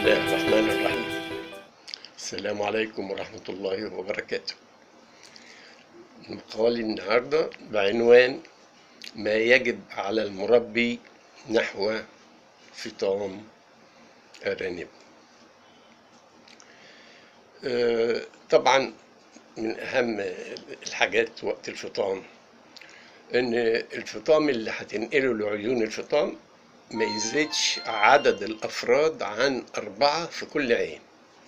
الله الرحمن الرحيم السلام عليكم ورحمة الله وبركاته مقالي النهاردة بعنوان ما يجب على المربي نحو فطام أرانب آه، طبعا من أهم الحاجات وقت الفطام إن الفطام اللي هتنقله لعيون الفطام ما يزيدش عدد الأفراد عن أربعة في كل عين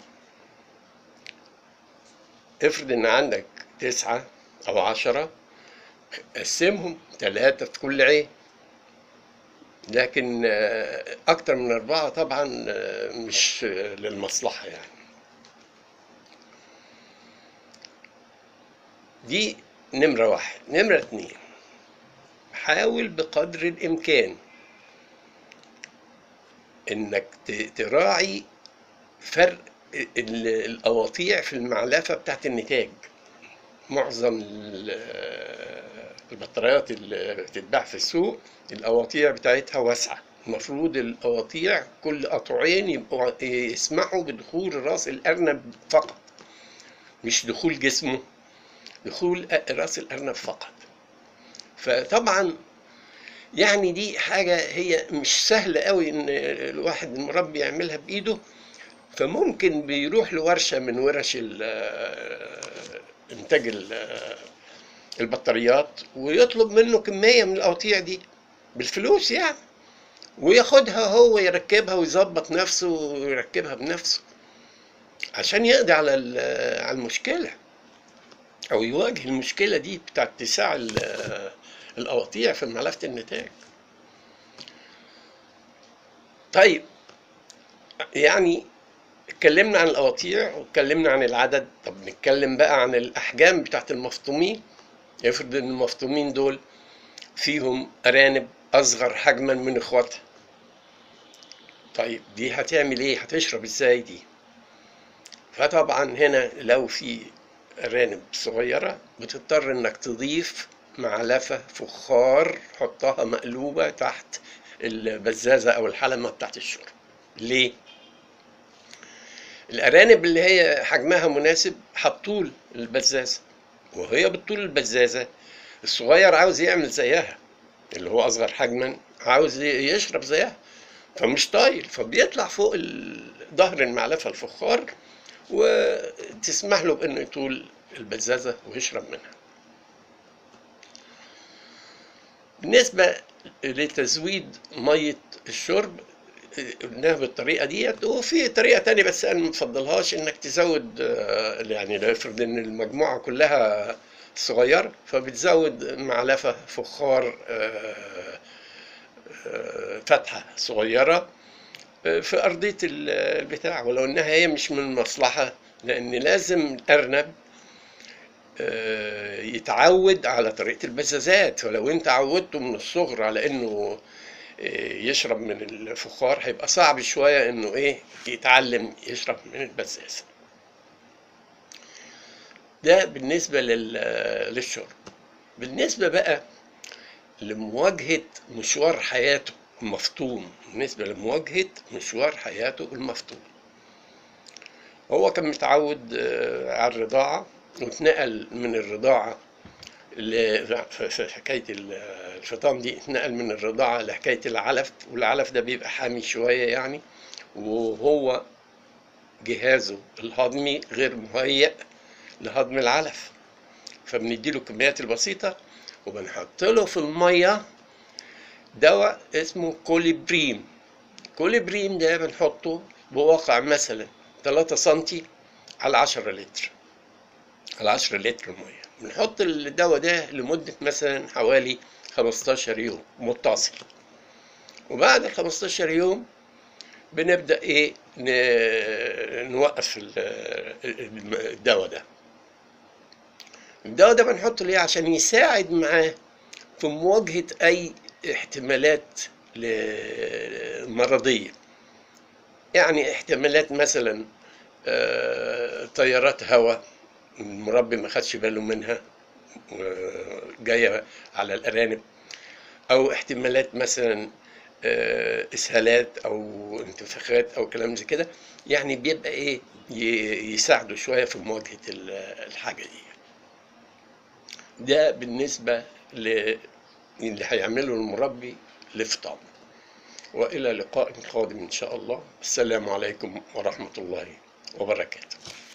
افرض إن عندك تسعة أو عشرة قسمهم ثلاثة في كل عين لكن آه، أكتر من أربعة طبعا آه، مش آه، للمصلحة يعني دي نمرة واحد نمرة اتنين حاول بقدر الإمكان إنك ت- تراعي فرق ال- القواطيع في المعلفة بتاعت النتاج معظم ال- البطاريات اللي بتتباع في السوق القواطيع بتاعتها واسعة المفروض القواطيع كل قطعين يبقوا يسمحوا بدخول راس الأرنب فقط مش دخول جسمه دخول راس الأرنب فقط فطبعا يعني دي حاجة هي مش سهلة قوي إن الواحد المربي يعملها بإيده فممكن بيروح لورشة من ورش ال- إنتاج ال- البطاريات ويطلب منه كمية من القطيع دي بالفلوس يعني وياخدها هو يركبها ويظبط نفسه ويركبها بنفسه عشان يقضي على ال- على المشكلة أو يواجه المشكلة دي بتاع اتساع ال- القواطيع في ملفة النتاج طيب يعني اتكلمنا عن القواطيع واتكلمنا عن العدد طب نتكلم بقى عن الأحجام بتاعت المفطومين افرض ان المفطومين دول فيهم أرانب أصغر حجما من إخواتها طيب دي هتعمل إيه؟ هتشرب إزاي دي؟ فطبعا هنا لو في أرانب صغيرة بتضطر إنك تضيف معلفة فخار حطها مقلوبة تحت البزازة أو الحلمة بتاعت الشرب ليه؟ الأرانب اللي هي حجمها مناسب هتطول البزازة وهي بتطول البزازة الصغير عاوز يعمل زيها اللي هو أصغر حجما عاوز يشرب زيها فمش طايل فبيطلع فوق ال- ظهر المعلفة الفخار وتسمح له بأنه يطول البزازة ويشرب منها بالنسبة لتزويد مية الشرب قلناها بالطريقة ديت وفي طريقة تانية بس أنا ما بفضلهاش إنك تزود آه، يعني لو افرض إن المجموعة كلها صغيرة فبتزود معلفة فخار آه، آه، فتحة صغيرة آه، في أرضية ال- البتاع ولو إنها هي مش من المصلحة لأن لازم الأرنب آه، يتعود على طريقة البزازات ولو انت عودته من الصغر على انه آه، يشرب من الفخار هيبقى صعب شوية انه ايه يتعلم يشرب من البزازة ده بالنسبة لل- للشرب بالنسبة بقى لمواجهة مشوار حياته المفطوم بالنسبة لمواجهة مشوار حياته المفطوم هو كان متعود آه، على الرضاعة واتنقل من الرضاعة ل- في في حكاية ال- الفطام دي اتنقل من الرضاعة لحكاية العلف والعلف ده بيبقى حامي شوية يعني وهو جهازه الهضمي غير مهيأ لهضم العلف فبنديله الكميات البسيطة وبنحط له في المية دواء اسمه كوليبريم كوليبريم ده بنحطه بواقع مثلا 3 سنتي على 10 لتر على 10 لتر ميه بنحط الدواء ده لمدة مثلا حوالي 15 يوم متصل وبعد ال 15 يوم بنبدأ ايه ن- نوقف ال- الم- الدواء ده الدواء ده بنحطه ليه عشان يساعد معاه في مواجهة أي احتمالات ل- مرضية يعني احتمالات مثلا آه، تيارات هواء المربي ما خدش باله منها آه، جاية على الأرانب أو احتمالات مثلا آه، اسهالات او انتفاخات او كلام زي كده يعني بيبقى ايه ي- يساعده شويه في مواجهه ال- الحاجه دي ده بالنسبه ل اللي هيعمله المربي لفطام والى لقاء قادم ان شاء الله السلام عليكم ورحمه الله وبركاته